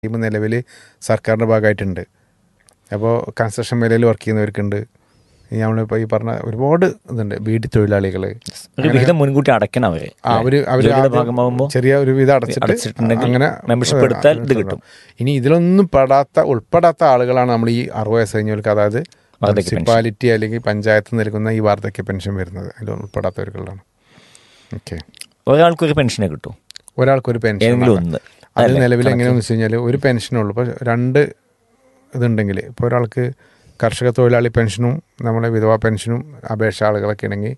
Scheme നിലവിൽ സർക്കാരിൻ്റെ ഭാഗമായിട്ടുണ്ട് അപ്പോൾ കൺസ്ട്രക്ഷൻ മേഖലയിൽ വർക്ക് ചെയ്യുന്നവർക്കുണ്ട് നമ്മളിപ്പോൾ ഈ പറഞ്ഞ ഒരുപാട് ഇതുണ്ട് ബീഡി തൊഴിലാളികൾ ഒരു വിഹിതം മുൻകൂട്ടി അടയ്ക്കണം അവര് ആ, അവര് അവര് ജോലിയുടെ ആദ്യം ഭാഗമാകുമ്പോൾ ചെറിയ ഒരു വിധം അടച്ചിട്ട് അടച്ചിട്ടുണ്ടെങ്കിൽ അങ്ങനെ membership എടുത്താൽ ഇത് കിട്ടും. ഇനി ഇതിലൊന്നും പെടാത്ത ഉൾപ്പെടാത്ത ആളുകളാണ് നമ്മൾ ഈ അറുപത് വയസ്സ് കഴിഞ്ഞവർക്ക് അതായത് വാർദ്ധക്യ പെൻഷൻ. മുനിസിപ്പാലിറ്റി അല്ലെങ്കിൽ പഞ്ചായത്ത് നൽകുന്ന ഈ വാർദ്ധക്യ പെൻഷൻ വരുന്നത് അതിൽ ഉൾപ്പെടാത്തവർക്കുള്ളതാണ് ഓക്കെ ഒരാൾക്ക് ഒരു പെൻഷനെ കിട്ടും ഒരാൾക്കൊരു പെൻഷൻ ഏതെങ്കിലും ഒന്ന് അത് അല്ലേ? നിലവിൽ എങ്ങനെയാണെന്ന് വെച്ച് കഴിഞ്ഞാൽ ഒരു പെൻഷനുള്ളൂ ഇപ്പോൾ രണ്ട് ഇതുണ്ടെങ്കിൽ ഇപ്പോൾ ഒരാൾക്ക് കർഷക തൊഴിലാളി പെൻഷനും നമ്മുടെ വിധവാ പെൻഷനും അപേക്ഷ ആളുകളൊക്കെ ഉണ്ടെങ്കിൽ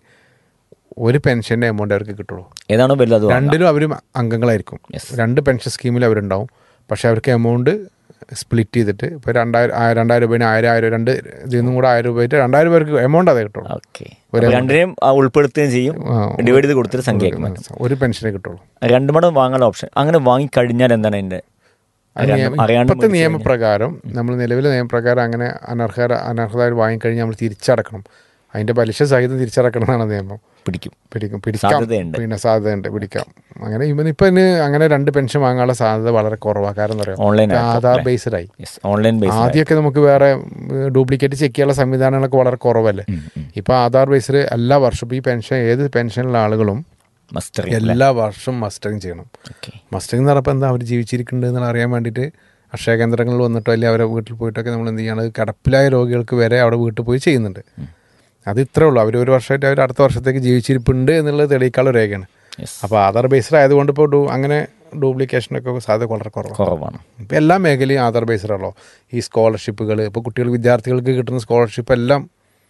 ഒരു പെൻഷൻ്റെ എമൗണ്ട് അവർക്ക് കിട്ടുള്ളൂ ഏതാണോ വലുത് അത് രണ്ടിലും അവർ അംഗങ്ങളായിരിക്കും Yes. രണ്ട് പെൻഷൻ സ്കീമിൽ അവരുണ്ടാവും പക്ഷെ അവർക്ക് എമൗണ്ട് സ്പ്ലിറ്റ് ചെയ്തിട്ട് ഇപ്പോൾ രണ്ടായിരം ആ, രണ്ടായിരം രൂപേന് ആയിരം ആയിരം രണ്ട് ഇതിൽ നിന്നും കൂടെ ആയിരം രൂപ ആയിട്ട് രണ്ടായിരം പേർക്ക് എമൗണ്ട് അതേ കിട്ടുള്ളൂ ഓക്കെ രണ്ടിനെയും ആ, ഉൾപ്പെടുത്തുകയും ചെയ്യും ആ, ഡിവൈഡ് ചെയ്ത് കൊടുത്തിട്ട് സംഖ്യയാക്കി മാറ്റും ഒരു പെൻഷനെ കിട്ടുള്ളൂ രണ്ട് മടങ്ങ് വാങ്ങാനുള്ള ഓപ്ഷൻ അങ്ങനെ വാങ്ങിക്കഴിഞ്ഞാൽ എന്താണ് അതിന്റെ അത് നിയമ- അറിയാണ്ട് ഇപ്പോഴത്തെ മേടിച്ച് നിയമപ്രകാരം നമ്മൾ നിലവിലെ നിയമപ്രകാരം അങ്ങനെ അനർഹ അനർഹതായി വാങ്ങിക്കഴിഞ്ഞാൽ നമ്മൾ തിരിച്ചടക്കണം അതിന്റെ പലിശ സഹിതം തിരിച്ചടക്കണം എന്നാണ് നിയമം പിടിക്കും പിടിക്കും പിടിക്കാം സാധ്യതയുണ്ട്. പിന്നെ സാധ്യതയുണ്ട് പിടിക്കാം അങ്ങനെ ഇവൻ ഇപ്പൊ ഇനി അങ്ങനെ രണ്ട് പെൻഷൻ വാങ്ങാനുള്ള സാധ്യത വളരെ കുറവാണ് കാരണം എന്താ Online പറയുക ആയപ്പോ ആധാർ അല്ലേ? ബേസ്ഡ് ആയി യെസ് ഓൺലൈൻ ബേസ് ആദ്യമൊക്കെ നമുക്ക് വേറെ ഡ്യൂപ്ലിക്കേറ്റ് ചെക്ക് ചെയ്യാനുള്ള സംവിധാനങ്ങളൊക്കെ വളരെ കുറവല്ലേ ഇപ്പൊ ആധാർ ബേസ്ഡ് എല്ലാ വർഷവും ഇപ്പൊ ഈ പെൻഷൻ ഏത് പെൻഷനുള്ള ആളുകളും മസ്റ്റർ എല്ലാ വർഷവും മസ്റ്ററിങ് ചെയ്യണം ഓക്കെ മസ്റ്ററിങ് എന്ന് പറഞ്ഞപ്പോൾ എന്താ അവർ ജീവിച്ചിരിക്കുന്നുണ്ട് എന്ന് അറിയാൻ വേണ്ടിയിട്ട് അക്ഷയ കേന്ദ്രങ്ങളിൽ വന്നിട്ടോ അല്ലെങ്കിൽ അവരെ വീട്ടിൽ പോയിട്ടൊക്കെ നമ്മൾ എന്ത് ചെയ്യണം കിടപ്പിലായ രോഗികൾക്ക് വരെ അവിടെ വീട്ടിൽ പോയി ചെയ്യുന്നുണ്ട് അത് ഇത്രേ ഉള്ളൂ അവർ ഒരു വർഷമായിട്ട് അവർ അടുത്ത വർഷത്തേക്ക് ജീവിച്ചിരിപ്പുണ്ട് എന്നുള്ളത് തെളിയിക്കാനുള്ള രേഖയാണ് യെസ് അപ്പോൾ ആധാർ ബേസ്ഡ് ആയതുകൊണ്ട് ഇപ്പോൾ ഡൂ അങ്ങനെ ഡ്യൂപ്ലിക്കേഷനൊക്കെ സാധ്യത വളരെ കുറവാണ് കുറവാണ് ഇപ്പോൾ എല്ലാ മേഖലയും ആധാർ ബേസ്ഡാണല്ലോ ഈ സ്കോളർഷിപ്പുകൾ ഇപ്പോൾ കുട്ടികൾ വിദ്യാർത്ഥികൾക്ക് കിട്ടുന്ന സ്കോളർഷിപ്പ് എല്ലാം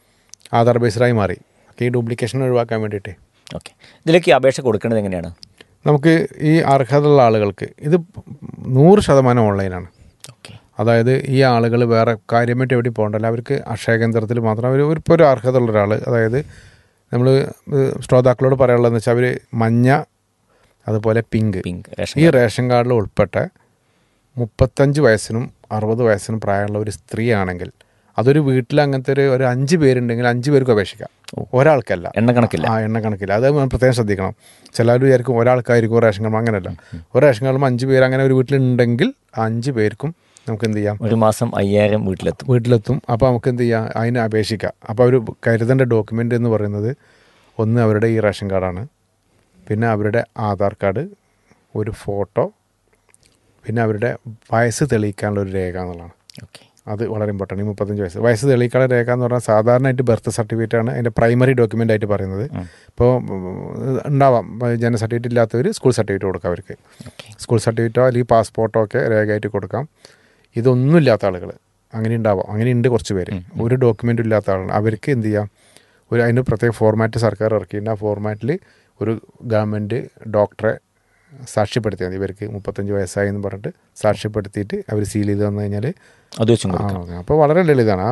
ആധാർ ബേസ്ഡായി മാറി ഒക്കെ ഈ ഡ്യൂപ്ലിക്കേഷൻ ഒഴിവാക്കാൻ വേണ്ടിയിട്ട് ഓക്കെ ഇതിലേക്ക് ഈ അപേക്ഷ കൊടുക്കേണ്ടത് എങ്ങനെയാണ് നമുക്ക് ഈ അർഹതയുള്ള ആളുകൾക്ക് ഇത് നൂറ് ശതമാനം ഓൺലൈനാണ് ഓക്കെ അതായത് ഈ ആളുകൾ വേറെ കാര്യമായിട്ട് എവിടെയും പോകണ്ടല്ല അവർക്ക് അക്ഷയ കേന്ദ്രത്തിൽ മാത്രം അവർ ഒരു ഇപ്പോൾ ഒരു അർഹതയുള്ള ഒരാൾ അതായത് നമ്മൾ ശ്രോതാക്കളോട് പറയാനുള്ളതെന്ന് വെച്ചാൽ അവർ മഞ്ഞ അതുപോലെ പിങ്ക് പിങ്ക് റേഷൻ ഈ റേഷൻ കാർഡിൽ ഉൾപ്പെട്ട മുപ്പത്തഞ്ച് വയസ്സിനും അറുപത് വയസ്സിനും പ്രായമുള്ള ഒരു സ്ത്രീ ആണെങ്കിൽ അതൊരു വീട്ടിൽ അങ്ങനത്തെ ഒരു ഒരു അഞ്ച് പേരുണ്ടെങ്കിൽ അഞ്ച് പേർക്ക് അപേക്ഷിക്കാം ഒരാൾക്കല്ല എണ്ണ കണക്കില്ല ആ എണ്ണ കണക്കില്ല അത് നമ്മൾ പ്രത്യേകം ശ്രദ്ധിക്കണം ചിലർ വിചാരിക്കും ഒരാൾക്കായിരിക്കും ഒരു റേഷൻ കാർഡ് അങ്ങനെയല്ല ഒരു റേഷൻ കാർഡും അഞ്ച് പേര് അങ്ങനെ ഒരു വീട്ടിലുണ്ടെങ്കിൽ ആ അഞ്ച് പേർക്കും നമുക്ക് എന്ത് ചെയ്യാം ഒരു മാസം അയ്യായിരം വീട്ടിലെത്തും വീട്ടിലെത്തും അപ്പോൾ നമുക്ക് എന്ത് ചെയ്യാം അതിന് അപേക്ഷിക്കാം അപ്പോൾ അവർ കരുതേണ്ട ഡോക്യുമെൻ്റ് എന്ന് പറയുന്നത് ഒന്ന് അവരുടെ ഈ റേഷൻ കാർഡാണ് പിന്നെ അവരുടെ ആധാർ കാർഡ് ഒരു ഫോട്ടോ പിന്നെ അവരുടെ വയസ്സ് തെളിയിക്കാനുള്ള ഒരു രേഖ എന്നുള്ളതാണ് ഓക്കെ അത് വളരെ ഇമ്പോർട്ടൻ്റ് ഈ മുപ്പത്തഞ്ച് വയസ്സ് വയസ്സ് തെളിയിക്കാനുള്ള രേഖ എന്ന് പറഞ്ഞാൽ സാധാരണയായിട്ട് ബർത്ത് സർട്ടിഫിക്കറ്റ് ആണ് അതിൻ്റെ പ്രൈമറി ഡോക്യുമെൻ്റ് ആയിട്ട് പറയുന്നത് ഇപ്പോൾ ഉണ്ടാവാം ജനന സർട്ടിഫിക്കറ്റ് ഇല്ലാത്തവർ സ്കൂൾ സർട്ടിഫിക്കറ്റ് കൊടുക്കാം അവർക്ക് ഓക്കെ സ്കൂൾ സർട്ടിഫിക്കറ്റോ അല്ലെങ്കിൽ പാസ്പോർട്ടോ ഒക്കെ രേഖയായിട്ട് കൊടുക്കാം ഇതൊന്നും ഇല്ലാത്ത ആളുകൾ അങ്ങനെ ഉണ്ടാവാം അങ്ങനെ ഉണ്ട് കുറച്ച് പേര് ഒരു ഡോക്യുമെൻറ്റും ഇല്ലാത്ത ആളാണ് അവർക്ക് എന്ത് ചെയ്യാം ഒരു അതിന് പ്രത്യേക ഫോർമാറ്റ് സർക്കാർ ഇറക്കിയിട്ടുണ്ട് ആ ഫോർമാറ്റിൽ ഒരു ഗവൺമെൻറ് ഡോക്ടറെ സാക്ഷ്യപ്പെടുത്തിയാൽ മതി ഇവർക്ക് മുപ്പത്തഞ്ച് വയസ്സായി എന്ന് പറഞ്ഞിട്ട് സാക്ഷ്യപ്പെടുത്തിയിട്ട് അവർ സീൽ ചെയ്ത് വന്നു കഴിഞ്ഞാൽ അത് വെച്ചും കൊടുക്കാം അപ്പോൾ വളരെ ലളിതമാണ് ആ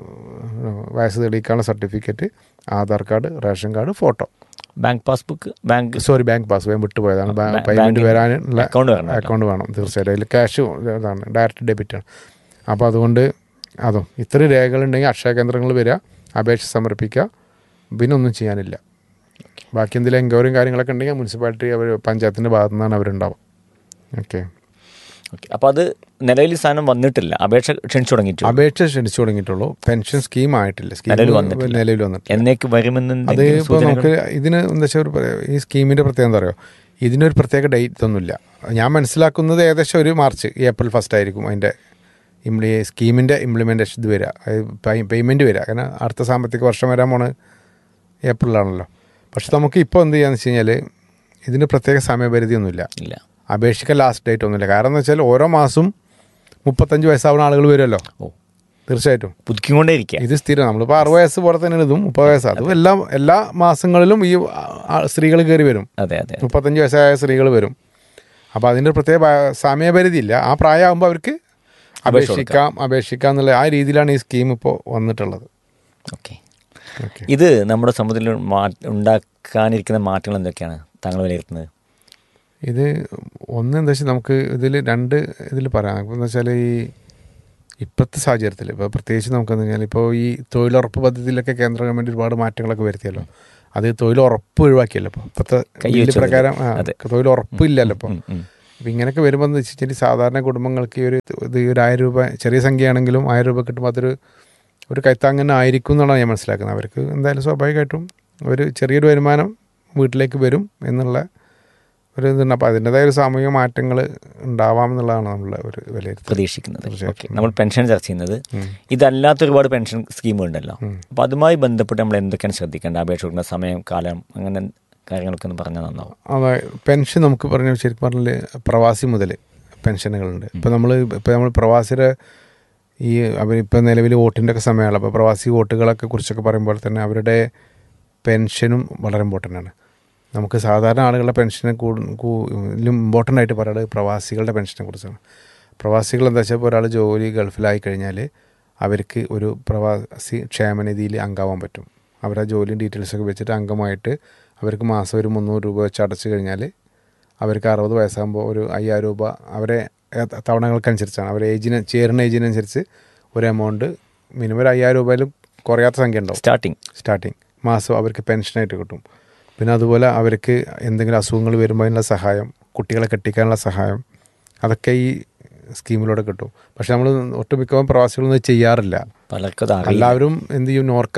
വയസ്സ് തെളിയിക്കാനുള്ള certificate Aadhaar card ration card photo bank passbook bank sorry bank pass വേഗം വിട്ടുപോയതാണ് ബാ- പേയ്മെൻറ്റ് ബാങ്കിങ് വരാനുള്ള അക്കൗണ്ട് വരണം അക്കൗണ്ട് വേണം തീർച്ചയായിട്ടും അതിൽ ക്യാഷ് ഇതാണ് ഡയറക്റ്റ് ഡെബിറ്റ് ആണ് അപ്പോൾ അതുകൊണ്ട് അതും ഇത്രയും രേഖകളുണ്ടെങ്കിൽ അക്ഷയ കേന്ദ്രങ്ങളിൽ വരിക അപേക്ഷ സമർപ്പിക്കുക പിന്നെ ഒന്നും ചെയ്യാനില്ല ബാക്കി എന്തെങ്കിലും എൻക്വയറിയും കാര്യങ്ങളൊക്കെ ഉണ്ടെങ്കിൽ മുനിസിപ്പാലിറ്റി അവർ പഞ്ചായത്തിൻ്റെ ഭാഗത്തു നിന്നാണ് അവരുണ്ടാവും ഓക്കെ ഓക്കെ അപ്പോൾ അത് നിലവിൽ ഈ സാധനം വന്നിട്ടില്ല അപേക്ഷ ക്ഷണിച്ചു തുടങ്ങിയിട്ടു അപേക്ഷ ക്ഷണിച്ചു തുടങ്ങിയിട്ടുള്ളൂ പെൻഷൻ സ്കീം ആയിട്ടില്ല സ്കീം നിലവിൽ വന്നിട്ടില്ല. നിലവിൽ വന്നിട്ടില്ല എന്നേക്ക് വരുമെന്ന് അത് ഇപ്പോൾ നമുക്ക് ഇതിന് എന്താ വെച്ചാൽ ഒരു പ്ര- ഈ സ്കീമിൻ്റെ പ്രത്യേകത എന്താ പറയുക ഇതിനൊരു പ്രത്യേക ഡേറ്റ് ഒന്നുമില്ല ഞാൻ മനസ്സിലാക്കുന്നത് ഏകദേശം ഒരു മാർച്ച് ഏപ്രിൽ ഫസ്റ്റ് ആയിരിക്കും അതിൻ്റെ ഇംപ്ലി സ്കീമിൻ്റെ ഇംപ്ലിമെൻറ്റേഷൻ ഇത് വരിക പേയ്മെൻറ്റ് വരിക കാരണം അടുത്ത സാമ്പത്തിക വർഷം വരാൻ പോണ് ഏപ്രിലാണല്ലോ പക്ഷെ നമുക്ക് ഇപ്പോൾ എന്ത് ചെയ്യാന്ന് വെച്ച് കഴിഞ്ഞാൽ ഇതിന് പ്രത്യേക സമയപരിധി ഒന്നുമില്ല ഇല്ല അപേക്ഷിക്കാൻ ലാസ്റ്റ് ഡേറ്റ് ഒന്നുമില്ല കാരണം എന്ന് വെച്ചാൽ ഓരോ മാസവും മുപ്പത്തഞ്ച് വയസ്സാവുന്ന ആളുകൾ വരുമല്ലോ ഓ തീർച്ചയായിട്ടും പുതുക്കിക്കൊണ്ടേ ഇരിക്കുക ഇത് സ്ഥിരം നമ്മളിപ്പോൾ അറുപത് വയസ്സ് പോലെ തന്നെയാണ് ഇതും മുപ്പത് വയസ്സ് അതും എല്ലാ എല്ലാ മാസങ്ങളിലും ഈ സ്ത്രീകൾ കയറി വരും അതെ അതെ മുപ്പത്തഞ്ച് വയസ്സായ സ്ത്രീകൾ വരും അപ്പോൾ അതിൻ്റെ ഒരു പ്രത്യേക ഭ- സമയപരിധി ഇല്ല ആ പ്രായമാകുമ്പോൾ അവർക്ക് അപേക്ഷിക്കാം അപേക്ഷിക്കാം എന്നുള്ള ആ രീതിയിലാണ് ഈ സ്കീം ഇപ്പോൾ വന്നിട്ടുള്ളത് ഓക്കെ ഓക്കെ ഇത് നമ്മുടെ സമൂഹത്തിൽ മാ- ഉണ്ടാക്കാനിരിക്കുന്ന മാറ്റങ്ങൾ എന്തൊക്കെയാണ് താങ്കൾ വിലയിരുത്തുന്നത് ഇത് ഒന്ന് എന്താ വെച്ചാൽ നമുക്ക് ഇതിൽ രണ്ട് ഇതിൽ പറയാം ഇപ്പം എന്താ വെച്ചാൽ ഈ ഇപ്പോഴത്തെ സാഹചര്യത്തിൽ ഇപ്പോൾ പ്രത്യേകിച്ച് നമുക്കെന്ന് കഴിഞ്ഞാൽ ഇപ്പോൾ ഈ തൊഴിലുറപ്പ് പദ്ധതിയിലൊക്കെ കേന്ദ്ര ഗവൺമെൻറ് ഒരുപാട് മാറ്റങ്ങളൊക്കെ വരുത്തിയല്ലോ അത് തൊഴിലുറപ്പ് ഒഴിവാക്കിയല്ലോ ഇപ്പോൾ ഇപ്പോഴത്തെ കൈ ബില്ല് വെച്ചത്. പ്രകാരം ആ, അതെ. തൊഴിലുറപ്പ് ഇല്ലല്ലോ ഇപ്പോൾ ഉം, ഉം. അപ്പം ഇങ്ങനെയൊക്കെ വരുമ്പോൾ എന്ന് വെച്ച് കഴിഞ്ഞാൽ സാധാരണ കുടുംബങ്ങൾക്ക് ഈ ഒരു ഇത് ഈ ഒരു ആയിരം രൂപ ചെറിയ സംഖ്യയാണെങ്കിലും ആയിരം രൂപ കിട്ടുമ്പോൾ അതൊരു ഒരു കൈത്താങ്ങനെ ആയിരിക്കും എന്നുള്ളതാണ് ഞാൻ മനസ്സിലാക്കുന്നത് അവർക്ക് എന്തായാലും സ്വാഭാവികമായിട്ടും ഒരു ചെറിയൊരു വരുമാനം വീട്ടിലേക്ക് വരും എന്നുള്ള ഒരു ഇതുണ്ട് അപ്പോൾ അതിൻ്റെതായ ഒരു സാമൂഹിക മാറ്റങ്ങൾ ഉണ്ടാവാം എന്നുള്ളതാണ് നമ്മളുടെ ഒരു വിലയിരുത്തൽ പ്രതീക്ഷിക്കുന്നത് തീർച്ചയായിട്ടും. ഓക്കെ നമ്മൾ പെൻഷൻ ചർച്ച ചെയ്യുന്നത് ഉം. ഇതല്ലാത്ത ഒരുപാട് പെൻഷൻ സ്കീമുകളുണ്ടല്ലോ ഉം. അപ്പോൾ അതുമായി ബന്ധപ്പെട്ട് നമ്മൾ എന്തൊക്കെയാണ് ശ്രദ്ധിക്കേണ്ടത് അപേക്ഷ കൊടുക്കുന്ന സമയം കാലം അങ്ങനെ കാര്യങ്ങളൊക്കെ ഒന്ന് പറഞ്ഞാൽ നന്നാവും അതെ പെൻഷൻ നമുക്ക് പറഞ്ഞ ശരിക്കും പറഞ്ഞാൽ പ്രവാസി മുതൽ പെൻഷനുകളുണ്ട് ഇപ്പോൾ നമ്മൾ ഇപ്പോൾ നമ്മൾ പ്രവാസിയുടെ ഈ അവർ ഇപ്പോൾ നിലവിൽ വോട്ടിൻ്റെ ഒക്കെ സമയമാണ് അപ്പോൾ പ്രവാസി വോട്ടുകളൊക്കെ കുറിച്ചൊക്കെ പറയുമ്പോൾ തന്നെ അവരുടെ പെൻഷനും വളരെ ഇമ്പോർട്ടൻ്റ് ആണ് നമുക്ക് സാധാരണ ആളുകളുടെ പെൻഷനെ കൂടുതലും ഇമ്പോർട്ടൻ്റ് ആയിട്ട് പറയുന്നത് പ്രവാസികളുടെ പെൻഷനെ കുറിച്ചാണ് പ്രവാസികൾ എന്താ വെച്ചാൽ ഇപ്പോൾ ഒരാൾ ജോലി ഗൾഫിലായി കഴിഞ്ഞാൽ അവർക്ക് ഒരു പ്രവാസി ക്ഷേമനിധിയിൽ അംഗമാവാൻ പറ്റും അവരുടെ ജോലിയും ഡീറ്റെയിൽസൊക്കെ വെച്ചിട്ട് അംഗമായിട്ട് അവർക്ക് മാസം ഒരു മുന്നൂറ് രൂപ വെച്ച് അടച്ചു കഴിഞ്ഞാൽ അവർക്ക് അറുപത് വയസ്സാകുമ്പോൾ ഒരു അയ്യായിരം രൂപ അവരെ ഏ- തവണകൾക്കനുസരിച്ചാണ് അവരെ ഏജിന് ചേരുന്ന ഏജിനനുസരിച്ച് ഒരു എമൗണ്ട് മിനിമം ഒരു അയ്യായിരം രൂപയിലും കുറയാത്ത സംഖ്യ ഉണ്ടാവും സ്റ്റാർട്ടിങ് സ്റ്റാർട്ടിങ് മാസം അവർക്ക് പെൻഷനായിട്ട് കിട്ടും പിന്നെ അതുപോലെ അവർക്ക് എന്തെങ്കിലും അസുഖങ്ങൾ വരുമ്പോൾ അതിനുള്ള സഹായം കുട്ടികളെ കെട്ടിക്കാനുള്ള സഹായം അതൊക്കെ ഈ സ്കീമിലൂടെ കിട്ടും പക്ഷെ നമ്മൾ ഒട്ടുമിക്കവും പ്രവാസികളൊന്നും ഇത് ചെയ്യാറില്ല പലർക്കും അത് അറിയില്ല എല്ലാവരും എന്ത് ചെയ്യും നോർക്ക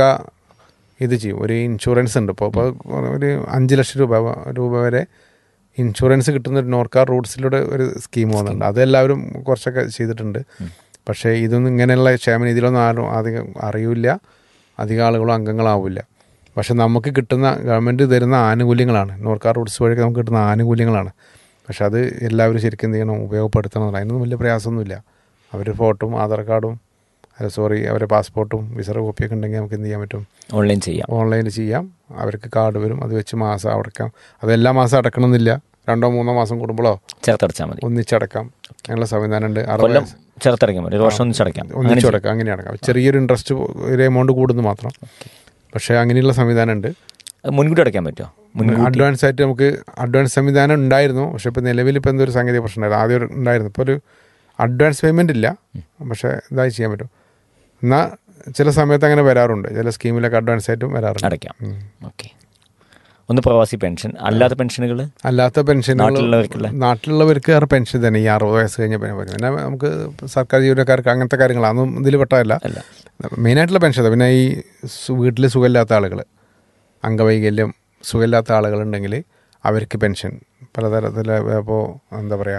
ഇത് ചെയ്യും ഒരു ഇൻഷുറൻസ് ഉണ്ട് ഇപ്പോൾ ഇപ്പോൾ ഒരു അഞ്ച് ലക്ഷം രൂപ രൂപ വരെ ഇൻഷുറൻസ് കിട്ടുന്ന ഒരു നോർക്ക റൂട്ട്സിലൂടെ ഒരു സ്കീം വന്നിട്ടുണ്ട് അത് എല്ലാവരും കുറച്ചൊക്കെ ചെയ്തിട്ടുണ്ട് പക്ഷേ ഇതൊന്നും ഇങ്ങനെയുള്ള ക്ഷേമനിധിയിലൊന്നും ആരും അധികം അറിയില്ല അധികം ആളുകളും അംഗങ്ങളാവില്ല പക്ഷെ നമുക്ക് കിട്ടുന്ന ഗവൺമെൻറ് തരുന്ന ആനുകൂല്യങ്ങളാണ് നോർക്ക റൂട്ട്സ് വഴി നമുക്ക് കിട്ടുന്ന ആനുകൂല്യങ്ങളാണ് പക്ഷെ അത് എല്ലാവരും ശരിക്കും എന്ത് ചെയ്യണം ഉപയോഗപ്പെടുത്തണം അതിനൊന്നും വലിയ പ്രയാസമൊന്നുമില്ല അവർ ഫോട്ടോയും ആധാർ കാർഡും അല്ല സോറി അവരുടെ പാസ്പോർട്ടും വിസറ കോപ്പിയൊക്കെ ഉണ്ടെങ്കിൽ നമുക്ക് എന്ത് ചെയ്യാൻ പറ്റും ഓൺലൈൻ ചെയ്യാം ഓൺലൈനിൽ ചെയ്യാം അവർക്ക് കാർഡ് വരും അത് വെച്ച് മാസം അടക്കാം അത് എല്ലാ മാസം അടക്കണമെന്നില്ല രണ്ടോ മൂന്നോ മാസം കൂടുമ്പോഴോ ചേർത്തടച്ചാൽ മതി ഒന്നിച്ചടക്കാം അങ്ങനെയുള്ള സംവിധാനം ഉണ്ട് അറുപത് കൊല്ലം ചേർത്തടയ്ക്കാൻ മതി ഒരു വർഷം ഒന്നിച്ചടയ്ക്കാം അങ്ങനെ ഒന്നിച്ചടക്കാം അങ്ങനെ അടക്കാം ചെറിയൊരു ഇൻട്രസ്റ്റ് ഒരു എമൗണ്ട് കൂടുന്നു മാത്രം പക്ഷേ അങ്ങനെയുള്ള സംവിധാനം ഉണ്ട് അത് മുൻകൂട്ടി അടയ്ക്കാൻ പറ്റുമോ മുൻകൂട്ടി അഡ്വാൻസ് ആയിട്ട് നമുക്ക് അഡ്വാൻസ് സംവിധാനം ഉണ്ടായിരുന്നു പക്ഷേ ഇപ്പോൾ നിലവിൽ ഇപ്പോൾ എന്തൊരു സാങ്കേതിക പ്രശ്നം ഉണ്ടായിരുന്നു ആദ്യം ഒരു ഉണ്ടായിരുന്നു ഇപ്പോൾ ഒരു അഡ്വാൻസ് പേയ്മെൻ്റ് ഇല്ല പക്ഷേ ഇതായി ചെയ്യാൻ പറ്റും എന്നാൽ ചില സമയത്ത് അങ്ങനെ വരാറുണ്ട് ചില സ്കീമിലൊക്കെ അഡ്വാൻസ് ആയിട്ടും വരാറുണ്ട് അടയ്ക്കാം ഓക്കെ ഒന്ന് പ്രവാസി പെൻഷൻ അല്ലാത്ത പെൻഷനുകൾ അല്ലാത്ത പെൻഷൻ നാട്ടിലുള്ളവർക്കുള്ള? നാട്ടിലുള്ളവർക്ക് ആ പെൻഷൻ തന്നെ ഈ അറുപത് വയസ്സ് കഴിഞ്ഞ പിന്നെ പറ്റും പിന്നെ നമുക്ക് സർക്കാർ ജീവനക്കാർക്ക് അങ്ങനത്തെ കാര്യങ്ങൾ അതൊന്നും ഇതിൽ പെട്ടതല്ല അല്ല മെയിനായിട്ടുള്ള പെൻഷൻ അതാ. പിന്നെ ഈ വീട്ടിൽ സുഖമില്ലാത്ത ആളുകൾ അംഗവൈകല്യം സുഖമില്ലാത്ത ആളുകളുണ്ടെങ്കിൽ അവർക്ക് പെൻഷൻ പലതരത്തിൽ ഇപ്പോൾ എന്താ പറയുക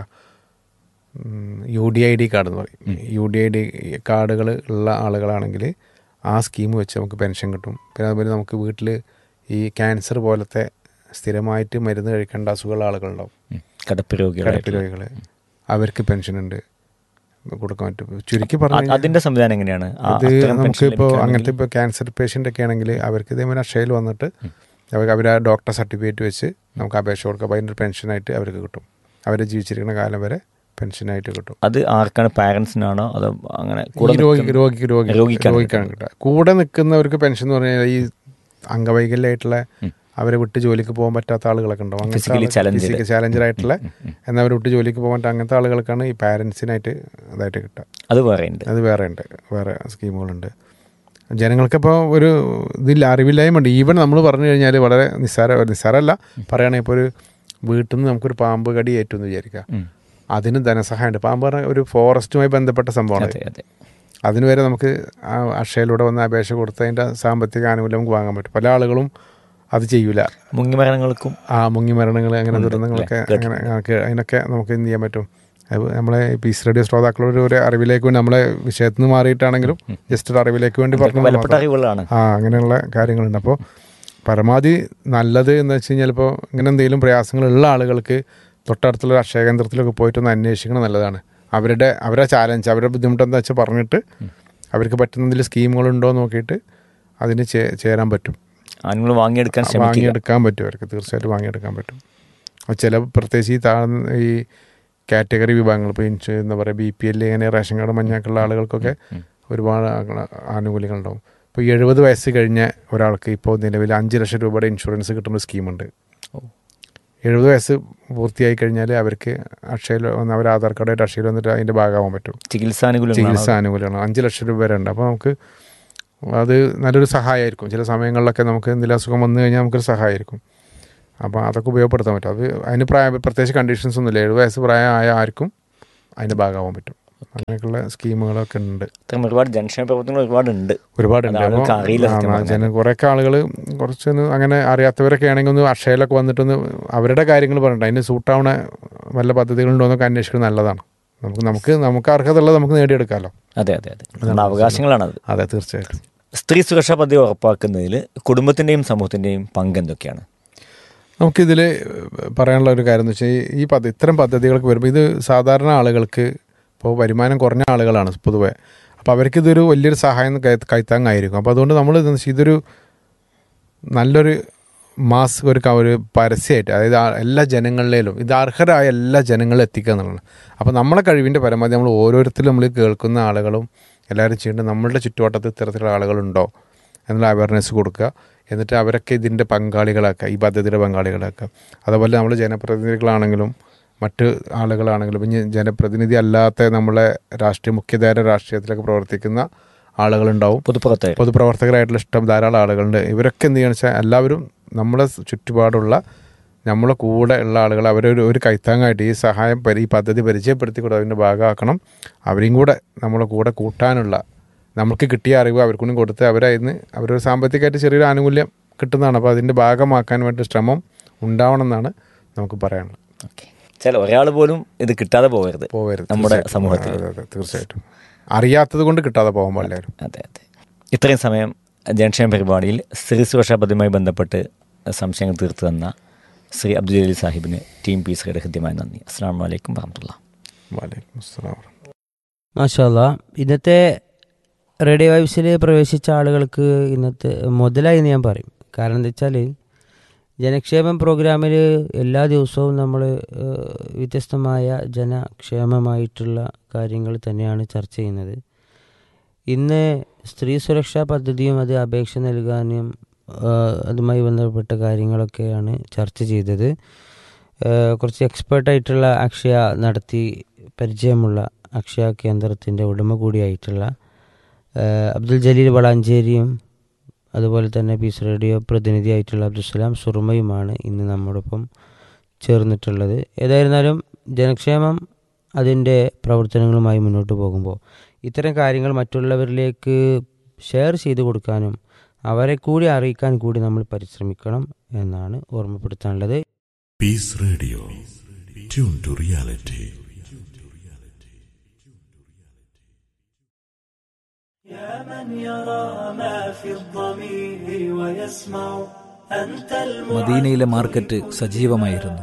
U D I D card എന്ന് പറയും യു ഡി ഐ ഡി കാർഡുകൾ ഉള്ള ആളുകളാണെങ്കിൽ ആ സ്കീം വെച്ച് നമുക്ക് പെൻഷൻ കിട്ടും പിന്നെ അതുപോലെ നമുക്ക് വീട്ടിൽ ഈ ക്യാൻസർ പോലത്തെ സ്ഥിരമായിട്ട് മരുന്ന് കഴിക്കേണ്ട അസുഖമുള്ള ആളുകളുണ്ടാവും ഉം. കിടപ്പ് രോഗികളായിട്ട് കിടപ്പ് രോഗികൾ അവർക്ക് പെൻഷൻ ഉണ്ട് കൊടുക്കാൻ പറ്റും ചുരുക്കി അ- പറഞ്ഞു അതിന്റെ സംവിധാനം എങ്ങനെയാണ് ആ അത് അത്തരം നമുക്ക് പെൻഷൻ ഇപ്പോൾ ലഭിക്കുകയാണെങ്കിൽ അങ്ങനത്തെ ഇപ്പോൾ ക്യാൻസർ പേഷ്യൻ്റ് ഒക്കെ ആണെങ്കിൽ അവർക്ക് ഇതേപോലെ അക്ഷയയിൽ വന്നിട്ട് അവർക്ക് അവർ ആ ഡോക്ടർ സർട്ടിഫിക്കറ്റ് വെച്ച് നമുക്ക് അപേക്ഷ കൊടുക്കാം അപ്പോൾ അതിൻ്റെ ഒരു പെൻഷനായിട്ട് അവർക്ക് കിട്ടും അവർ ജീവിച്ചിരിക്കുന്ന കാലം വരെ പെൻഷനായിട്ട് കിട്ടും അത് ആർക്കാണ് പാരൻസിനാണോ അതോ അങ്ങനെ കൂടെ ഈ രോഗി നിൽക്കുന്ന- രോഗിക്ക് രോഗി രോഗിക്കാണ് രോഗിക്കാണ് കിട്ടുക കൂടെ നിൽക്കുന്നവർക്ക് പെൻഷൻ എന്ന് പറഞ്ഞാൽ ഈ അംഗവൈകല്യമായിട്ടുള്ള അവരെ വിട്ട് ജോലിക്ക് പോകാൻ പറ്റാത്ത ആളുകളൊക്കെ ഉണ്ടാവും Physically challenged. ഫിസിക്കൽ ചാലഞ്ചർ ആയിട്ടുള്ള എന്നാൽ അവരെ വിട്ട് ജോലിക്ക് പോകാൻ പറ്റാത്ത അങ്ങനത്തെ ആളുകൾക്കാണ് ഈ പാരൻസിനായിട്ട് ഇതായിട്ട് കിട്ടുക അത് വേറെ ഉണ്ട് അത് വേറെ ഉണ്ട് വേറെ സ്കീമുകളുണ്ട് ജനങ്ങൾക്കിപ്പോൾ ഒരു ഇതില്ല അറിവില്ലായ്മ ഈവൻ നമ്മൾ പറഞ്ഞു കഴിഞ്ഞാൽ വളരെ നിസ്സാര നിസ്സാരമല്ല പറയുകയാണെങ്കിൽ ഇപ്പോൾ ഒരു വീട്ടിൽ നിന്ന് നമുക്കൊരു പാമ്പ് കടി ഏറ്റു എന്ന് വിചാരിക്കുക ഉം. അതിന് ധനസഹായമുണ്ട് പാമ്പ് പറഞ്ഞാൽ ഒരു ഫോറസ്റ്റുമായി ബന്ധപ്പെട്ട സംഭവമാണ് അതെ അതെ അതിന് വരെ നമുക്ക് ആ അക്ഷയയിലൂടെ വന്ന് അപേക്ഷ കൊടുത്ത് അതിൻ്റെ സാമ്പത്തിക ആനുകൂല്യം നമുക്ക് വാങ്ങാൻ പറ്റും പല ആളുകളും അത് ചെയ്യൂല മുങ്ങിമരണങ്ങൾക്കും ആ മുങ്ങി മരണങ്ങൾ അങ്ങനെ ഉണ്ട്, ദുരന്തങ്ങളൊക്കെ അല്ലേ? അങ്ങനെ നമുക്ക് അതിനൊക്കെ നമുക്ക് എന്ത് ചെയ്യാൻ പറ്റും അത് നമ്മളെ പീസ് റേഡിയോ ശ്രോതാക്കളുടെ ഒരു അറിവിലേക്ക് വേണ്ടി നമ്മളെ വിഷയത്തിൽ നിന്ന് മാറിയിട്ടാണെങ്കിലും ജസ്റ്റ് ഒരു അറിവിലേക്ക് വേണ്ടി പറഞ്ഞു വിലപ്പെട്ട അറിവുകളാണ് ആ അങ്ങനെയുള്ള കാര്യങ്ങളുണ്ട് അപ്പോൾ പരമാവധി നല്ലത് എന്ന് വെച്ച് കഴിഞ്ഞാൽ ഇപ്പോൾ ഇങ്ങനെ എന്തെങ്കിലും പ്രയാസങ്ങളുള്ള ആളുകൾക്ക് തൊട്ടടുത്തുള്ള ഒരു അക്ഷയ കേന്ദ്രത്തിലൊക്കെ പോയിട്ടൊന്ന് അന്വേഷിക്കണം നല്ലതാണ് അവരുടെ അവരുടെ ചാലഞ്ച് അവരുടെ ബുദ്ധിമുട്ട് എന്താ വെച്ചാൽ പറഞ്ഞിട്ട് അവർക്ക് പറ്റുന്ന എന്തെങ്കിലും സ്കീമുകളുണ്ടോ എന്ന് നോക്കിയിട്ട് അതിന് ചേ- ചേരാൻ പറ്റും ആനുകൂല്യം വാങ്ങിയെടുക്കാൻ ശ്രമിക്കുക വാങ്ങിയെടുക്കാൻ പറ്റും അവർക്ക് തീർച്ചയായിട്ടും വാങ്ങിയെടുക്കാൻ പറ്റും അപ്പോൾ ചില പ്രത്യേകിച്ച് ഈ താഴ്ന്ന ഈ കാറ്റഗറി വിഭാഗങ്ങൾ ഇപ്പോൾ ഇൻഷു എന്താ പറയുക ബി പി എൽ ഇങ്ങനെ റേഷൻ കാർഡ് മഞ്ഞാക്കുള്ള ആളുകൾക്കൊക്കെ ഒരുപാട് ആ- ആനുകൂല്യങ്ങളുണ്ടാവും ഇപ്പോൾ എഴുപത് വയസ്സ് കഴിഞ്ഞ ഒരാൾക്ക് ഇപ്പോൾ നിലവിൽ അഞ്ച് ലക്ഷം രൂപയുടെ ഇൻഷുറൻസ് കിട്ടുന്ന സ്കീമുണ്ട് ഓ. എഴുപത് വയസ്സ് പൂർത്തിയായി കഴിഞ്ഞാൽ അവർക്ക് അക്ഷയയിൽ വന്ന് അവർ ആധാർ കാർഡായിട്ട് അക്ഷയയിൽ വന്നിട്ട് അതിൻ്റെ ഭാഗമാവാൻ പറ്റും ചികിത്സാനുകൂല്യങ്ങളാണ് ചികിത്സ ആനുകൂല്യമാണ് അഞ്ച് ലക്ഷം രൂപ വരെ ഉണ്ട് അപ്പോൾ നമുക്ക് അത് നല്ലൊരു സഹായമായിരിക്കും ചില സമയങ്ങളിലൊക്കെ നമുക്ക് എന്തെങ്കിലും അസുഖം വന്നു കഴിഞ്ഞാൽ നമുക്കൊരു സഹായമായിരിക്കും അപ്പോൾ അതൊക്കെ ഉപയോഗപ്പെടുത്താൻ പറ്റും അത് അതിന് പ്രായ പ്രത്യേകിച്ച് കണ്ടീഷൻസ് ഒന്നുമില്ല ഏഴ് വയസ്സ് പ്രായമായ ആർക്കും അതിൻ്റെ ഭാഗമാവാൻ പറ്റും അങ്ങനെയൊക്കെയുള്ള സ്കീമുകളൊക്കെ ഉണ്ട് ഇത്തരം ഒരുപാട് ജനക്ഷേമ പ്രവർത്തനങ്ങൾ ഒരുപാടുണ്ട് ഒരുപാടുണ്ട് അത് ആളുകൾക്ക് അപ്പോൾ അറിയില്ല സത്യം ആ, ജന കുറേയൊക്കെ ആളുകൾ കുറച്ചൊന്ന് അങ്ങനെ അറിയാത്തവരൊക്കെ ആണെങ്കിൽ ഒന്ന് അക്ഷയയിലൊക്കെ വന്നിട്ടൊന്ന് അവരുടെ കാര്യങ്ങൾ പറയണ്ട അതിന് സൂട്ടാവണ വല്ല പദ്ധതികളുണ്ടോ എന്നൊക്കെ അന്വേഷിക്കുന്നത് നല്ലതാണ് നമുക്ക് നമുക്ക് നമുക്ക് അർഹതയുള്ളത് നമുക്ക് നേടിയെടുക്കാമല്ലോ അതെ അതെ അതെ നമ്മുടെ അവകാശങ്ങളാണത് അതെ തീർച്ചയായിട്ടും സ്ത്രീ സുരക്ഷാ പദ്ധതി ഉറപ്പാക്കുന്നതിൽ കുടുംബത്തിൻ്റെയും സമൂഹത്തിൻ്റെയും പങ്ക് എന്തൊക്കെയാണ് നമുക്കിതിൽ പറയാനുള്ള ഒരു കാര്യം എന്ന് വെച്ചാൽ ഈ- ഈ പദ്ധതി ഇത്തരം പദ്ധതികൾക്ക് വരുമ്പോൾ ഇത് സാധാരണ ആളുകൾക്ക് ഇപ്പോൾ വരുമാനം കുറഞ്ഞ ആളുകളാണ് പൊതുവെ അപ്പോൾ അവർക്ക് ഇതൊരു വലിയൊരു സഹായം കൈ- കൈത്താങ്ങായിരിക്കും അപ്പോൾ അതുകൊണ്ട് നമ്മൾ ഇതെന്ന് വെച്ചാൽ ഇതൊരു നല്ലൊരു മാസ് ഒരു ക- ഒരു പരസ്യമായിട്ട് അതായത് ആ എല്ലാ ജനങ്ങളിലും ഇത് അർഹരായ എല്ലാ ജനങ്ങളിലും എത്തിക്കുക എന്നുള്ളതാണ് അപ്പോൾ നമ്മളെ കഴിവിൻ്റെ പരമാവധി നമ്മൾ ഓരോരുത്തരും നമ്മൾ കേൾക്കുന്ന ആളുകളും എല്ലാവരും ചെയ്യേണ്ടത് നമ്മളുടെ ചുറ്റുവട്ടത്ത് ഇത്തരത്തിലുള്ള ആളുകളുണ്ടോ എന്നുള്ള അവയർനെസ് കൊടുക്കുക എന്നിട്ട് അവരൊക്കെ ഇതിൻ്റെ പങ്കാളികളാക്കുക ഈ പദ്ധതിയുടെ പങ്കാളികളാക്കുക അതുപോലെ നമ്മൾ ജനപ്രതിനിധികളാണെങ്കിലും മറ്റ് ആളുകളാണെങ്കിലും ഇനി ജനപ്രതിനിധി അല്ലാത്ത നമ്മളെ രാഷ്ട്രീയ മുഖ്യധാര രാഷ്ട്രീയത്തിലൊക്കെ പ്രവർത്തിക്കുന്ന ആളുകളുണ്ടാവും പൊതുപ്രവർത്തകർ പൊതുപ്രവർത്തകരായിട്ടുള്ള ഇഷ്ടം ധാരാളം ആളുകളുണ്ട് ഇവരൊക്കെ എന്ത് ചെയ്യണമെന്ന് വെച്ചാൽ എല്ലാവരും നമ്മളെ ചുറ്റുപാടുള്ള നമ്മളെ കൂടെ ഉള്ള ആളുകൾ അവരൊരു ഒരു കൈത്താങ്ങായിട്ട് ഈ സഹായം പരി ഈ പദ്ധതി പരിചയപ്പെടുത്തി കൂടെ അതിൻ്റെ ഭാഗമാക്കണം അവരെയും കൂടെ നമ്മളെ കൂടെ കൂട്ടാനുള്ള നമുക്ക് കിട്ടിയ അറിവ് അവർക്കും കൂടി കൊടുത്ത് അവരതിന് അവരൊരു സാമ്പത്തികമായിട്ട് ചെറിയൊരു ആനുകൂല്യം കിട്ടുന്നതാണ് അപ്പോൾ അതിൻ്റെ ഭാഗമാക്കാൻ വേണ്ടി ശ്രമം ഉണ്ടാവണം എന്നാണ് നമുക്ക് പറയാനുള്ളത് ഓക്കെ ചില ഒരാൾ പോലും ഇത് കിട്ടാതെ പോകരുത് പോവരുത് നമ്മുടെ തീർച്ചയായിട്ടും. സമൂഹത്തിൽ അതെ, അതെ, തീർച്ചയായിട്ടും അറിയാത്തത് കൊണ്ട് കിട്ടാതെ പോകുമ്പോൾ എല്ലാവരും അതെ അതെ ഇത്രയും സമയം ജനക്ഷേമ പരിപാടിയിൽ സ്ത്രീ സുരക്ഷാ പദ്ധതിയുമായി ബന്ധപ്പെട്ട് സംശയങ്ങൾ തീർത്തു തന്ന ശ്രീ അബ്ദുൽ ജലീൽ സാഹിബിന് ടീം പീസുകളുടെ ഹൃദ്യമായ നന്ദി അസ്സാം വലൈക്കും വാഹമത്തുള്ള വലൈക്കും അസ്സലാം മാഷാല്ല ഇന്നത്തെ റേഡിയോ വൈബ്സിൽ പ്രവേശിച്ച ആളുകൾക്ക് ഇന്നത്തെ മുതലായി എന്ന് ഞാൻ പറയും കാരണം എന്താ വെച്ചാൽ ജനക്ഷേമം പ്രോഗ്രാമിൽ എല്ലാ ദിവസവും നമ്മൾ വ്യത്യസ്തമായ ജനക്ഷേമമായിട്ടുള്ള കാര്യങ്ങൾ തന്നെയാണ് ചർച്ച ചെയ്യുന്നത് ഇന്ന് സ്ത്രീ സുരക്ഷാ പദ്ധതിയും അത് അപേക്ഷ നൽകാനും ആ, അതുമായി ബന്ധപ്പെട്ട കാര്യങ്ങളൊക്കെയാണ് ചർച്ച ചെയ്തത് ആ, കുറച്ച് എക്സ്പേർട്ടായിട്ടുള്ള അക്ഷയ നടത്തി പരിചയമുള്ള അക്ഷയ കേന്ദ്രത്തിൻ്റെ ഉടമ കൂടിയായിട്ടുള്ള ആ, അബ്ദുൽ ജലീൽ വളാഞ്ചേരിയും അതുപോലെ തന്നെ പീസ് റേഡിയോ പ്രതിനിധിയായിട്ടുള്ള അബ്ദുൽസലാം സുറുമയുമാണ് ഇന്ന് നമ്മോടൊപ്പം ചേർന്നിട്ടുള്ളത് ഏതായിരുന്നാലും ജനക്ഷേമം അതിൻ്റെ പ്രവർത്തനങ്ങളുമായി മുന്നോട്ട് പോകുമ്പോൾ ഇത്തരം കാര്യങ്ങൾ മറ്റുള്ളവരിലേക്ക് ഷെയർ ചെയ്ത് കൊടുക്കാനും അവരെ കൂടി അറിയിക്കാൻ കൂടി നമ്മൾ പരിശ്രമിക്കണം എന്നാണ് ഓർമ്മപ്പെടുത്താനുള്ളത് Peace Radio. Tune to reality. يا من يرى ما في الضمير ويسمع أنت മദീനയിലെ മാർക്കറ്റ് സജീവമായിരുന്നു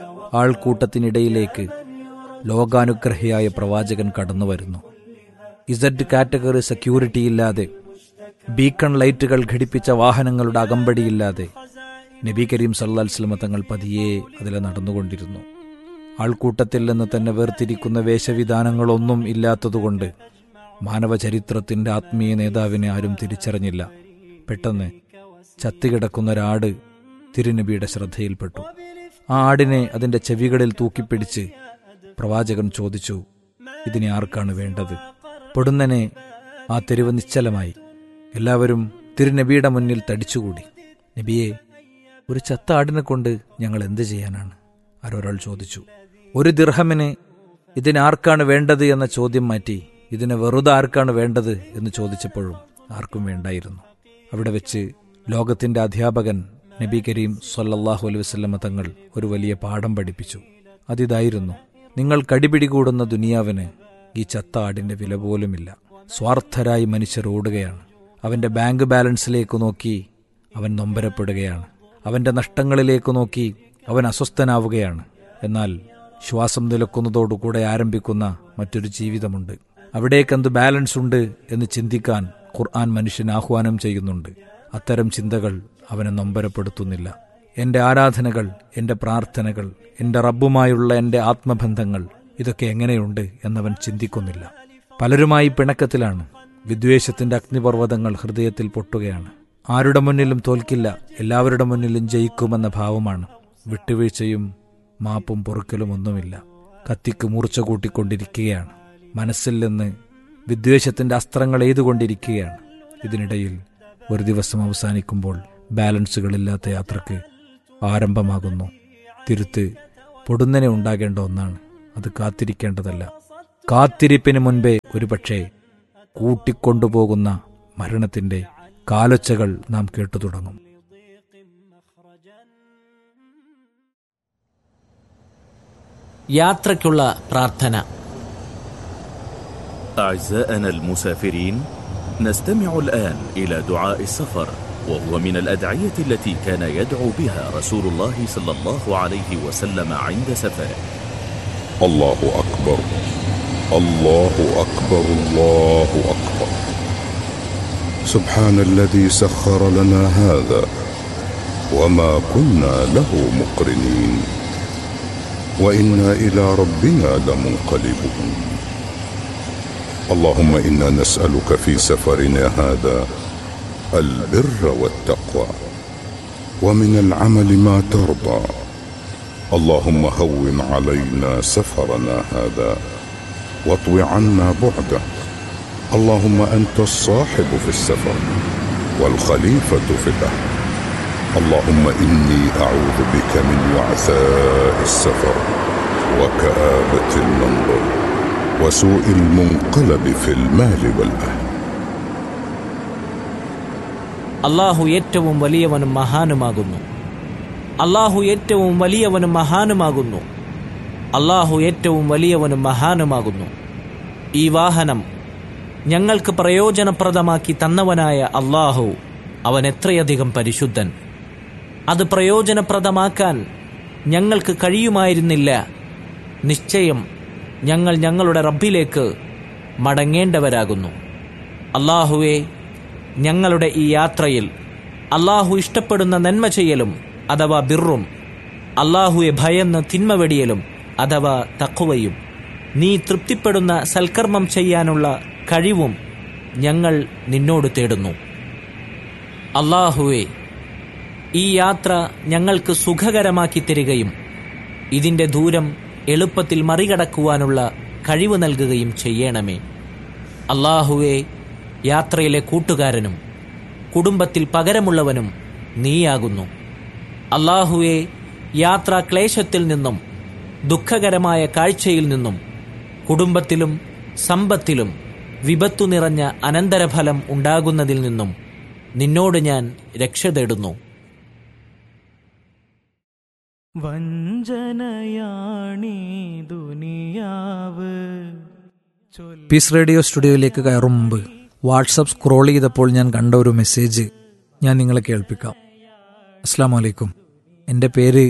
ആൾക്കൂട്ടത്തിനിടയിലേക്ക് ലോകാനുഗ്രഹിയായ പ്രവാചകൻ കടന്നുവരുന്നു ഇസഡ് കാറ്റഗറി സെക്യൂരിറ്റിയില്ലാതെ ബീക്കൺ ലൈറ്റുകൾ ഘടിപ്പിച്ച വാഹനങ്ങളുടെ അകമ്പടിയില്ലാതെ നബി കരീം സല്ലാസ്ലമ തങ്ങൾ പതിയെ അതിലെ നടന്നുകൊണ്ടിരുന്നു ആൾക്കൂട്ടത്തിൽ നിന്ന് തന്നെ വേർതിരിക്കുന്ന വേഷവിധാനങ്ങളൊന്നും ഇല്ലാത്തതുകൊണ്ട് മാനവചരിത്രത്തിന്റെ ആത്മീയ നേതാവിനെ ആരും തിരിച്ചറിഞ്ഞില്ല പെട്ടെന്ന് ചത്തുകിടക്കുന്ന ഒരാട് തിരുനബിയുടെ ശ്രദ്ധയിൽപ്പെട്ടു ആ ആടിനെ അതിന്റെ ചെവികളിൽ തൂക്കിപ്പിടിച്ച് പ്രവാചകൻ ചോദിച്ചു ഇതിനെ ആർക്കാണ് വേണ്ടത് പൊടുന്നനെ ആ തെരുവ് നിശ്ചലമായി എല്ലാവരും തിരുനബിയുടെ മുന്നിൽ തടിച്ചുകൂടി നബിയെ ഒരു ചത്ത ആടിനെ കൊണ്ട് ഞങ്ങൾ എന്ത് ചെയ്യാനാണ് ആരൊരാൾ ചോദിച്ചു ഒരു ദിർഹമിന് ഇതിനാർക്കാണ് വേണ്ടത് എന്ന ചോദ്യം മാറ്റി ഇതിന് വെറുതെ ആർക്കാണ് വേണ്ടത് എന്ന് ചോദിച്ചപ്പോഴും ആർക്കും വേണ്ടായിരുന്നു അവിടെ വെച്ച് ലോകത്തിന്റെ അധ്യാപകൻ നബി കരീം സൊല്ലാഹു അലൈഹി വസല്ലമ തങ്ങൾ ഒരു വലിയ പാഠം പഠിപ്പിച്ചു അതിതായിരുന്നു നിങ്ങൾ കടിപിടികൂടുന്ന ദുനിയാവിന് ഈ ചത്ത ആടിന്റെ വില പോലുമില്ല സ്വാർത്ഥരായി മനുഷ്യർ ഓടുകയാണ് അവന്റെ ബാങ്ക് ബാലൻസിലേക്ക് നോക്കി അവൻ നൊമ്പരപ്പെടുകയാണ് അവന്റെ നഷ്ടങ്ങളിലേക്ക് നോക്കി അവൻ അസ്വസ്ഥനാവുകയാണ് എന്നാൽ ശ്വാസം നിലക്കുന്നതോടുകൂടെ ആരംഭിക്കുന്ന മറ്റൊരു ജീവിതമുണ്ട് അവിടേക്കെന്ത് ബാലൻസ് ഉണ്ട് എന്ന് ചിന്തിക്കാൻ ഖുർആൻ മനുഷ്യൻ ആഹ്വാനം ചെയ്യുന്നുണ്ട് അത്തരം ചിന്തകൾ അവനെ നൊമ്പരപ്പെടുത്തുന്നില്ല എന്റെ ആരാധനകൾ എന്റെ പ്രാർത്ഥനകൾ എന്റെ റബ്ബുമായുള്ള എന്റെ ആത്മബന്ധങ്ങൾ ഇതൊക്കെ എങ്ങനെയുണ്ട് എന്നവൻ ചിന്തിക്കുന്നില്ല പലരുമായി പിണക്കത്തിലാണ് വിദ്വേഷത്തിന്റെ അഗ്നിപർവ്വതങ്ങൾ ഹൃദയത്തിൽ പൊട്ടുകയാണ് ആരുടെ മുന്നിലും തോൽക്കില്ല എല്ലാവരുടെ മുന്നിലും ജയിക്കുമെന്ന ഭാവമാണ് വിട്ടുവീഴ്ചയും മാപ്പും പൊറുക്കലും ഒന്നുമില്ല കത്തിക്ക് മൂർച്ച കൂട്ടിക്കൊണ്ടിരിക്കുകയാണ് മനസ്സിൽ നിന്ന് വിദ്വേഷത്തിന്റെ അസ്ത്രങ്ങൾ എയ്തുകൊണ്ടിരിക്കുകയാണ് ഇതിനിടയിൽ ഒരു ദിവസം അവസാനിക്കുമ്പോൾ ബാലൻസുകളില്ലാത്ത യാത്രക്ക് ആരംഭമാകുന്നു തിരുത്ത് പൊടുന്നനെ ഉണ്ടാകേണ്ട ഒന്നാണ് അത് കാത്തിരിക്കേണ്ടതല്ല കാത്തിരിപ്പിന് മുൻപേ ഒരുപക്ഷെ കൂട്ടിക്കൊണ്ടുപോകുന്ന മരണത്തിന്റെ കാലൊച്ചകൾ നാം കേട്ടു തുടങ്ങും യാത്രയ്ക്കുള്ള പ്രാർത്ഥന أعزائنا المسافرين نستمع الآن إلى دعاء السفر وهو من الأدعية التي كان يدعو بها رسول الله صلى الله عليه وسلم عند سفره الله أكبر الله أكبر الله أكبر سبحان الذي سخر لنا هذا وما كنا له مقرنين وإنا إلى ربنا لمنقلبون اللهم إنا نسألك في سفرنا هذا البر والتقوى ومن العمل ما ترضى اللهم هون علينا سفرنا هذا واطو عنا بعده اللهم انت الصاحب في السفر والخليفه في الاهل اللهم اني اعوذ بك من وعثاء السفر وكابه المنظر وسوء المنقلب في المال والاهل അള്ളാഹു ഏറ്റവും വലിയവനും മഹാനുമാകുന്നു അള്ളാഹു ഏറ്റവും വലിയവനും മഹാനുമാകുന്നു അള്ളാഹു ഏറ്റവും വലിയവനും മഹാനുമാകുന്നു ഈ വാഹനം ഞങ്ങൾക്ക് പ്രയോജനപ്രദമാക്കി തന്നവനായ അള്ളാഹു അവൻ എത്രയധികം പരിശുദ്ധൻ അത് പ്രയോജനപ്രദമാക്കാൻ ഞങ്ങൾക്ക് കഴിയുമായിരുന്നില്ല നിശ്ചയം ഞങ്ങൾ ഞങ്ങളുടെ റബ്ബിലേക്ക് മടങ്ങേണ്ടവരാകുന്നു അള്ളാഹുവെ ഞങ്ങളുടെ ഈ യാത്രയിൽ അള്ളാഹു ഇഷ്ടപ്പെടുന്ന നന്മ ചെയ്യലും അഥവാ ബിറും അള്ളാഹുവെ ഭയന്ന് തിന്മ വെടിയലും അഥവാ തക്കുവയും നീ തൃപ്തിപ്പെടുന്ന സൽക്കർമ്മം ചെയ്യാനുള്ള കഴിവും ഞങ്ങൾ നിന്നോട് തേടുന്നു അള്ളാഹുവെ ഈ യാത്ര ഞങ്ങൾക്ക് സുഖകരമാക്കി തരികയും ഇതിൻ്റെ ദൂരം എളുപ്പത്തിൽ മറികടക്കുവാനുള്ള കഴിവ് നൽകുകയും ചെയ്യണമേ അള്ളാഹുവെ യാത്രയിലെ കൂട്ടുകാരനും കുടുംബത്തിൽ പകരമുള്ളവനും നീയാകുന്നു അള്ളാഹുവെ യാത്രാ ക്ലേശത്തിൽ നിന്നും ദുഃഖകരമായ കാഴ്ചയിൽ നിന്നും കുടുംബത്തിലും സമ്പത്തിലും വിപത്തു നിറഞ്ഞ അനന്തരഫലം ഉണ്ടാകുന്നതിൽ നിന്നും നിന്നോട് ഞാൻ രക്ഷ തേടുന്നു വഞ്ചനയാണീ ദുനിയാവ് പീസ് റേഡിയോ സ്റ്റുഡിയോയിലേക്ക് കയറും മുമ്പ് വാട്സപ്പ് സ്ക്രോൾ ചെയ്തപ്പോൾ ഞാൻ കണ്ട ഒരു മെസ്സേജ് ഞാൻ നിങ്ങളെ കേൾപ്പിക്കാം അസ്സാം വലൈക്കും എൻ്റെ പേര്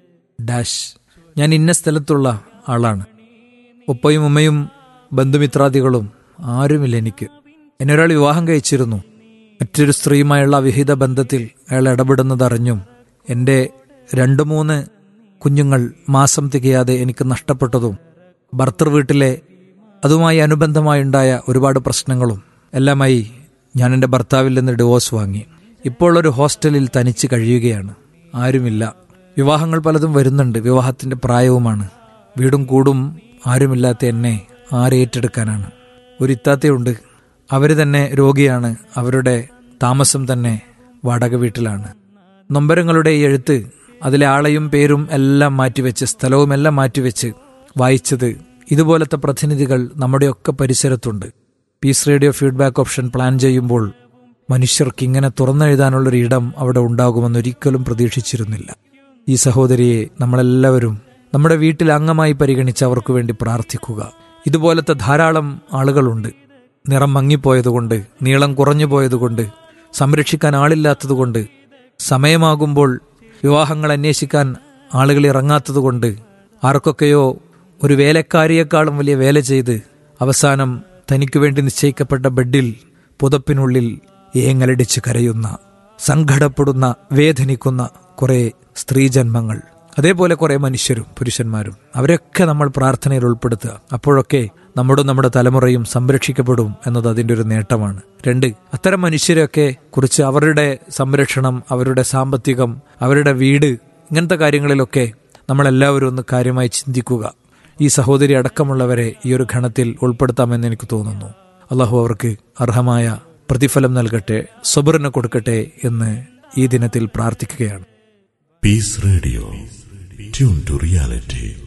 ഡാഷ് ഞാൻ ഇന്ന സ്ഥലത്തുള്ള ആളാണ് ഉപ്പയും ഉമ്മയും ബന്ധുമിത്രാദികളും ആരുമില്ല എനിക്ക് എന്നെ ഒരാൾ വിവാഹം കഴിച്ചിരുന്നു മറ്റൊരു സ്ത്രീയുമായുള്ള വിഹിത ബന്ധത്തിൽ അയാൾ ഇടപെടുന്നതറിഞ്ഞും എൻ്റെ രണ്ട് മൂന്ന് കുഞ്ഞുങ്ങൾ മാസം തികയാതെ എനിക്ക് നഷ്ടപ്പെട്ടതും ഭർത്തൃ വീട്ടിലെ അതുമായി അനുബന്ധമായുണ്ടായ ഒരുപാട് പ്രശ്നങ്ങളും എല്ലാമായി ഞാൻ എൻ്റെ ഭർത്താവിൽ നിന്ന് ഡിവോഴ്സ് വാങ്ങി ഇപ്പോൾ ഒരു ഹോസ്റ്റലിൽ തനിച്ച് കഴിയുകയാണ് ആരുമില്ല വിവാഹങ്ങൾ പലതും വരുന്നുണ്ട് വിവാഹത്തിന്റെ പ്രായവുമാണ് വീടും കൂടും ആരുമില്ലാത്ത എന്നെ ആരേറ്റെടുക്കാനാണ് ഒരു ഇത്താത്തയുണ്ട് അവർ തന്നെ രോഗിയാണ് അവരുടെ താമസം തന്നെ വാടക വീട്ടിലാണ് നൊമ്പരങ്ങളുടെ ഈ എഴുത്ത് അതിലെ ആളെയും പേരും എല്ലാം മാറ്റിവെച്ച് സ്ഥലവും എല്ലാം മാറ്റിവെച്ച് വായിച്ചത് ഇതുപോലത്തെ പ്രതിനിധികൾ നമ്മുടെയൊക്കെ പരിസരത്തുണ്ട് peace radio feedback option plan ചെയ്യുമ്പോൾ മനുഷ്യർക്ക് ഇങ്ങനെ തുറന്നെഴുതാനുള്ളൊരു ഇടം അവിടെ ഉണ്ടാകുമെന്ന് ഒരിക്കലും പ്രതീക്ഷിച്ചിരുന്നില്ല ഈ സഹോദരിയെ നമ്മളെല്ലാവരും നമ്മുടെ വീട്ടിൽ അംഗമായി പരിഗണിച്ച് അവർക്ക് വേണ്ടി പ്രാർത്ഥിക്കുക ഇതുപോലത്തെ ധാരാളം ആളുകളുണ്ട് നിറം മങ്ങിപ്പോയതുകൊണ്ട് നീളം കുറഞ്ഞു പോയതുകൊണ്ട് സംരക്ഷിക്കാൻ ആളില്ലാത്തതുകൊണ്ട് സമയമാകുമ്പോൾ വിവാഹങ്ങൾ അന്വേഷിക്കാൻ ആളുകൾ ഇറങ്ങാത്തതുകൊണ്ട് ആർക്കൊക്കെയോ ഒരു വേലക്കാരിയേക്കാളും വലിയ വേല ചെയ്ത് അവസാനം തനിക്ക് വേണ്ടി നിശ്ചയിക്കപ്പെട്ട ബെഡിൽ പുതപ്പിനുള്ളിൽ ഏങ്ങലടിച്ച് കരയുന്ന സങ്കടപ്പെടുന്ന വേദനിക്കുന്ന കുറെ സ്ത്രീജന്മങ്ങൾ അതേപോലെ കുറെ മനുഷ്യരും പുരുഷന്മാരും അവരൊക്കെ നമ്മൾ പ്രാർത്ഥനയിൽ ഉൾപ്പെടുത്തുക അപ്പോഴൊക്കെ നമ്മുടെ നമ്മുടെ തലമുറയും സംരക്ഷിക്കപ്പെടും എന്നത് അതിൻ്റെ ഒരു നേട്ടമാണ് രണ്ട് അത്തരം മനുഷ്യരെയൊക്കെ കുറിച്ച് അവരുടെ സംരക്ഷണം അവരുടെ സാമ്പത്തികം അവരുടെ വീട് ഇങ്ങനത്തെ കാര്യങ്ങളിലൊക്കെ നമ്മളെല്ലാവരും ഒന്ന് കാര്യമായി ചിന്തിക്കുക ഈ സഹോദരി അടക്കമുള്ളവരെ ഈ ഒരു ഘണത്തിൽ ഉൾപ്പെടുത്താമെന്ന് എനിക്ക് തോന്നുന്നു അള്ളാഹു അവർക്ക് അർഹമായ പ്രതിഫലം നൽകട്ടെ സബറിന് കൊടുക്കട്ടെ എന്ന് ഈ ദിനത്തിൽ പ്രാർത്ഥിക്കുകയാണ് Peace Radio. Tune to reality.